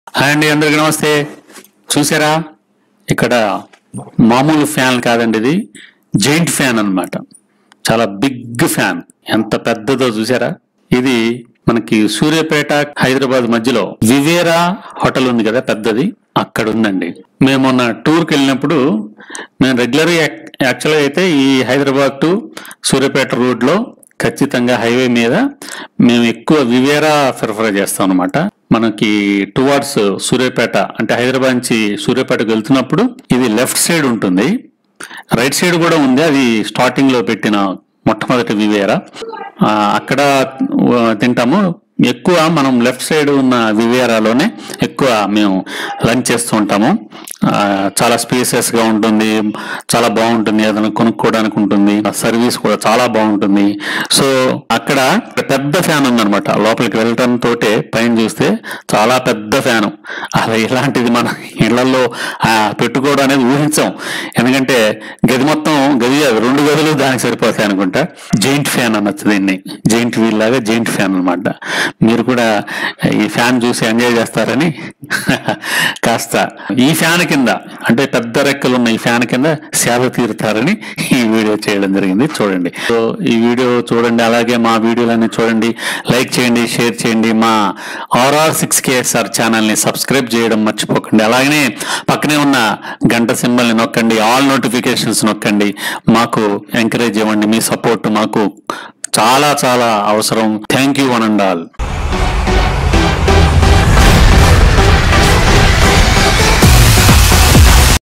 hi అండి అందరికీ నమస్తే చూసారా ఇక్కడ మామూలు ఫ్యాన్ కాదండి ఇది జైంట్ ఫ్యాన్ అన్నమాట చాలా బిగ్ ఫ్యాన్ ఎంత పెద్దదో చూసారా ఇది మనకి సూర్యాపేట హైదరాబాద్ మధ్యలో వివేరా హోటల్ ఉంది కదా పెద్దది అక్కడ ఉందండి మేము మొన్న టూర్కి వెళ్ళినప్పుడు మేము రెగ్యులర్ యాక్చువల్గా అయితే ఈ హైదరాబాద్ టు సూర్యాపేట రోడ్లో ఖచ్చితంగా హైవే మీద మేము ఎక్కువ వివేరా ప్రిఫర్ చేస్తాం అనమాట మనకి టువార్డ్స్ సూర్యాపేట అంటే హైదరాబాద్ నుంచి సూర్యాపేటకు వెళ్తున్నప్పుడు ఇది లెఫ్ట్ సైడ్ ఉంటుంది రైట్ సైడ్ కూడా ఉంది అది స్టార్టింగ్ లో పెట్టిన మొట్టమొదటి వివేరా ఆ, అక్కడ ఆ, తింటాము ఎక్కువ మనం లెఫ్ట్ సైడ్ ఉన్న వివేరాలోనే ఎక్కువ మేము లంచ్ చేస్తూ ఉంటాము ఆ, చాలా స్పేసెస్ గా ఉంటుంది చాలా బాగుంటుంది ఏదైనా కొనుక్కోవడానికి ఉంటుంది సర్వీస్ కూడా చాలా బాగుంటుంది సో అక్కడ పెద్ద ఫ్యాన్ ఉందన్నమాట లోపలికి వెళ్ళటం తోటే పైన చూస్తే చాలా పెద్ద ఫ్యాన్ అలా ఇలాంటిది మన ఇళ్లలో ఆ, పెట్టుకోవడం అనేది ఊహించాం ఎందుకంటే గది మొత్తం గది కాదు, రెండు గదులు దానికి సరిపోతాయి అనుకుంటా జైంట్ ఫ్యాన్ అనొచ్చు దీన్ని జైంట్ వీల్ లాగా జైంట్ ఫ్యాన్ అన్నమాట మీరు కూడా ఈ ఫ్యాన్ చూసి ఎంజాయ్ చేస్తారని కాస్త ఈ ఫ్యాన్ కింద అంటే పెద్ద రెక్కలు ఉన్న ఈ ఫ్యాన్ కింద సేవ తీరుతారని ఈ వీడియో చేయడం జరిగింది చూడండి సో ఈ వీడియో చూడండి అలాగే మా వీడియోలన్నీ చూడండి లైక్ చేయండి షేర్ చేయండి మా ఆర్ఆర్ సిక్స్ కేఎస్ఆర్ ఛానల్ని సబ్స్క్రైబ్ చేయడం మర్చిపోకండి అలాగనే పక్కనే ఉన్న గంట సింబల్ని నొక్కండి ఆల్ నోటిఫికేషన్స్ నొక్కండి మాకు ఎంకరేజ్ ఇవ్వండి మీ సపోర్ట్ మాకు చాలా చాలా అవసరం thank you one and all